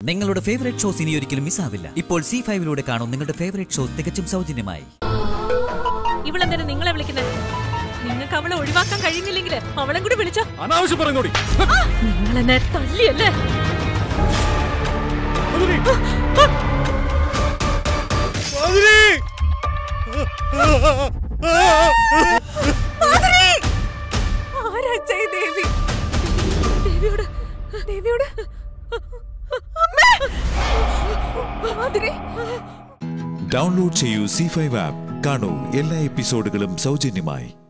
നിങ്ങളുടെ favourite shows ഇനി ഒരിക്കലും മിസ്സാവില്ല ഇപ്പോൾ സി ഫൈവിലൂടെ കാണും നിങ്ങളുടെ ഫേവറേറ്റ് ഷോ തികച്ചും സൗജന്യമായി ഇവളെന്തിനാ നിങ്ങളെ വിളിക്കുന്നത് നിങ്ങൾക്ക് അവളെ ഒഴിവാക്കാൻ കഴിയുന്നില്ലെങ്കിൽ അവളെ കൂടി വിളിച്ചോ അനാവശ്യം പറയുന്നോടി നിങ്ങൾ എന്നെ തല്ലിയല്ലേ ആരാ ഈ ദേവി ദേവിയോട് ദേവിയോട് അമ്മേ മാധുരി ഡൗൺലോഡ് ചെയ്യൂ സി ഫൈവ് ആപ്പ് കാണൂ എല്ലാ എപ്പിസോഡുകളും സൗജന്യമായി